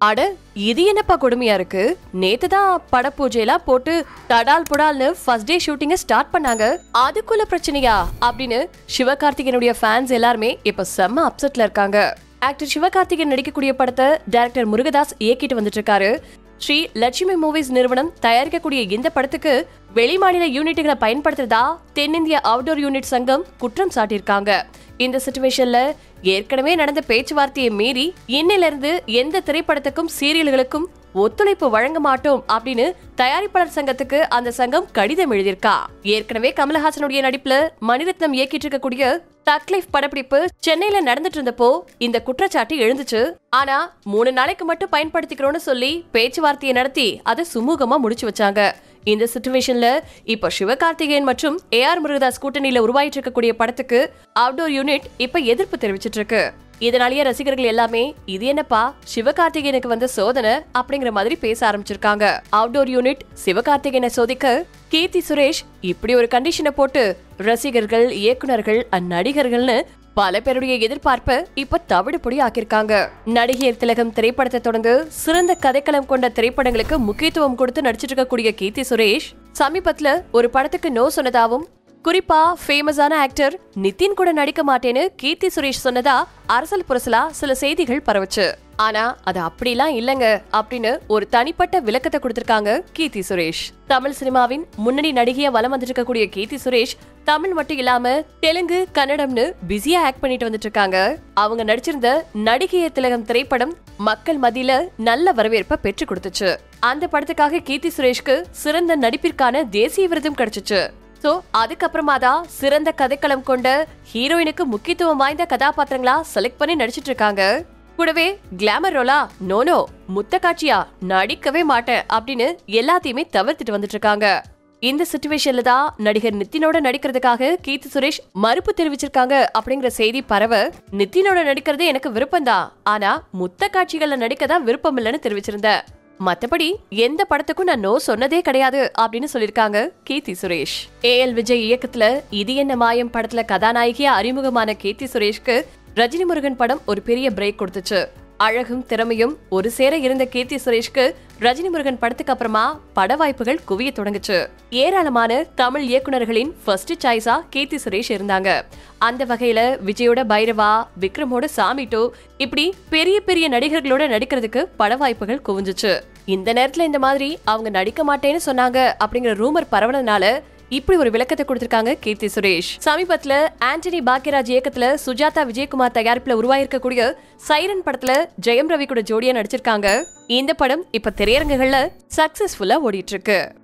அட இது என்னப்பா கொடுமையா இருக்கு நேத்து தான் பட பூஜையெல்லாம் போட்டு தடால் புடால்னு ஃபர்ஸ்ட் டே ஷூட்டிங்க ஸ்டார்ட் பண்ணாங்க அதுக்குள்ள பிரச்சனையா அப்படின்னு சிவகார்த்திகேயனுடைய ஃபேன்ஸ் எல்லாருமே இப்ப செம்ம அப்செட்ல இருக்காங்க ஆக்டர் சிவகார்த்திகேயன் நடிக்கக்கூடிய படத்தை டைரக்டர் முருகதாஸ் இயக்கிட்டு வந்துட்டு இருக்காரு ஸ்ரீ லட்சுமி மூவிஸ் நிறுவனம் தயாரிக்கக்கூடிய இந்த படத்துக்கு வெளிமாநில யூனிட்டுகளை பயன்படுத்துறதா தென்னிந்திய அவுட்டோர் யூனிட் சங்கம் குற்றம் சாட்டியிருக்காங்க இந்த சிச்சுவேஷன்ல ஏற்கனவே நடந்த பேச்சுவார்த்தையை மீறி இன்னில இருந்து எந்த திரைப்படத்துக்கும் சீரியல்களுக்கும் ஒத்துழைப்பு வழங்க மாட்டோம் அப்படின்னு தயாரிப்பாளர் சங்கத்துக்கு அந்த சங்கம் கடிதம் எழுதியிருக்கா ஏற்கனவே கமலஹாசனுடைய நடிப்புல மணிரத்னம் இயக்கிட்டு இருக்கக்கூடிய தக்லைஃப் படப்பிடிப்பு சென்னையில நடந்துட்டு இருந்தப்போ இந்த குற்றச்சாட்டு எழுந்துச்சு ஆனா மூணு நாளைக்கு மட்டும் பயன்படுத்திக்கிறோம்னு சொல்லி பேச்சுவார்த்தையை நடத்தி அதை சுமூகமா முடிச்சு வச்சாங்க இந்த சிச்சுவேஷன்ல இப்ப சிவகார்த்திகேயன் மற்றும் ஏ ஆர் முருகதாஸ் கூட்டணியில உருவாயிட்டு இருக்கக்கூடிய படத்துக்கு அவுட்டோர் யூனிட் இப்ப எதிர்ப்பு தெரிவிச்சிட்டு இருக்கு இதனாலேயே ரசிகர்கள் எல்லாமே இது என்னப்பா சிவகார்த்திகேயனுக்கு வந்த சோதனை அப்படிங்கிற மாதிரி பேச ஆரம்பிச்சிருக்காங்க அவுட்டோர் யூனிட் சிவகார்த்திகேயனை சோதிக்க கீர்த்தி சுரேஷ் இப்படி ஒரு கண்டிஷனை போட்டு ரசிகர்கள் இயக்குனர்கள் அந்நடிகர்கள்னு பல பேருடைய எதிர்பார்ப்ப இப்ப தவிடுபொடி ஆக்கியிருக்காங்க நடிகையர் திலகம் திரைப்படத்தை தொடர்ந்து சிறந்த கதைக்களம் கொண்ட திரைப்படங்களுக்கு முக்கியத்துவம் கொடுத்து நடிச்சிட்டு இருக்கக்கூடிய கீர்த்தி சுரேஷ் சமீபத்துல ஒரு படத்துக்கு நோ சொன்னதாவும் குறிப்பா ஃபேமஸான ஆக்டர் நிதின் கூட நடிக்க மாட்டேன்னு கீர்த்தி சுரேஷ் சொன்னதா அரசல் புரசலா சில செய்திகள் பரவுச்சு ஆனா அது அப்படிலாம் இல்லங்க அப்படின்னு ஒரு தனிப்பட்ட விளக்கத்தை கொடுத்திருக்காங்க கீர்த்தி சுரேஷ் தமிழ் சினிமாவின் முன்னணி நடிகையா வலம் வந்துட்டு இருக்கக்கூடிய கீர்த்தி சுரேஷ் தமிழ் மட்டும் இல்லாம தெலுங்கு கன்னடம்னு பிஸியா ஆக்ட் பண்ணிட்டு வந்துட்டு இருக்காங்க அவங்க நடிச்சிருந்த நடிகைய திலகம் திரைப்படம் மக்கள் மத்தியில நல்ல வரவேற்பை பெற்று கொடுத்துச்சு அந்த படத்துக்காக கீர்த்தி சுரேஷ்க்கு சிறந்த நடிப்பிற்கான தேசிய விருதும் கிடைச்சிச்சு சோ அதுக்கப்புறமா தான் சிறந்த கதைக்களம் கொண்ட ஹீரோயினுக்கு முக்கியத்துவம் வாய்ந்த கதாபாத்திரங்களா செலக்ட் பண்ணி நடிச்சிட்டு இருக்காங்க கூடவே கிளாமர் ரோலா நோனோ முத்த காட்சியா நடிக்கவே மாட்டேன் அப்படின்னு எல்லாத்தையுமே தவிர்த்துட்டு வந்துட்டு இருக்காங்க இந்த சிச்சுவேஷன்ல தான் நடிகர் நித்தினோட நடிக்கிறதுக்காக கீர்த்தி சுரேஷ் மறுப்பு தெரிவிச்சிருக்காங்க அப்படிங்கிற செய்தி பரவ நித்தினோட நடிக்கிறது எனக்கு விருப்பம்தான் ஆனா முத்த காட்சிகள்ல நடிக்க தான் விருப்பம் இல்லைன்னு தெரிவிச்சிருந்தேன் மத்தபடி எந்த படத்துக்கும் நான் நோ சொன்னதே கிடையாது அப்படின்னு சொல்லிருக்காங்க கீர்த்தி சுரேஷ் ஏ எல் விஜய் இயக்கத்துல இது என்ன மாயம் படத்துல கதாநாயகியா அறிமுகமான கீர்த்தி சுரேஷ்க்கு ரஜினி முருகன் படம் ஒரு பெரிய பிரேக் கொடுத்துச்சு அழகும் திறமையும் ஒரு சேர இருந்த கீர்த்தி சுரேஷ்க்கு ரஜினி முருகன் படத்துக்கு அப்புறமா பட வாய்ப்புகள் குவிய தொடங்குச்சு ஏராளமான தமிழ் இயக்குனர்களின் ஃபர்ஸ்ட் சாய்ஸா கீர்த்தி சுரேஷ் இருந்தாங்க அந்த வகையில விஜயோட பைரவா விக்ரமோட சாமி டூ இப்படி பெரிய பெரிய நடிகர்களோட நடிக்கிறதுக்கு பட வாய்ப்புகள் குவிஞ்சுச்சு இந்த நேரத்துல இந்த மாதிரி அவங்க நடிக்க மாட்டேன்னு சொன்னாங்க அப்படிங்கிற ரூமர் பரவனதுனால இப்படி ஒரு விளக்கத்தை கொடுத்திருக்காங்க கீர்த்தி சுரேஷ் சமீபத்துல ஆண்டனி பாக்கியராஜ் இயக்கத்துல சுஜாதா விஜயகுமார் தயாரிப்புல உருவாயிருக்கக்கூடிய சைரன் படத்துல ஜெயம் ரவி கூட ஜோடியா நடிச்சிருக்காங்க இந்த படம் இப்ப திரையரங்குகள்ல சக்சஸ்ஃபுல்லா ஓடிட்டு இருக்கு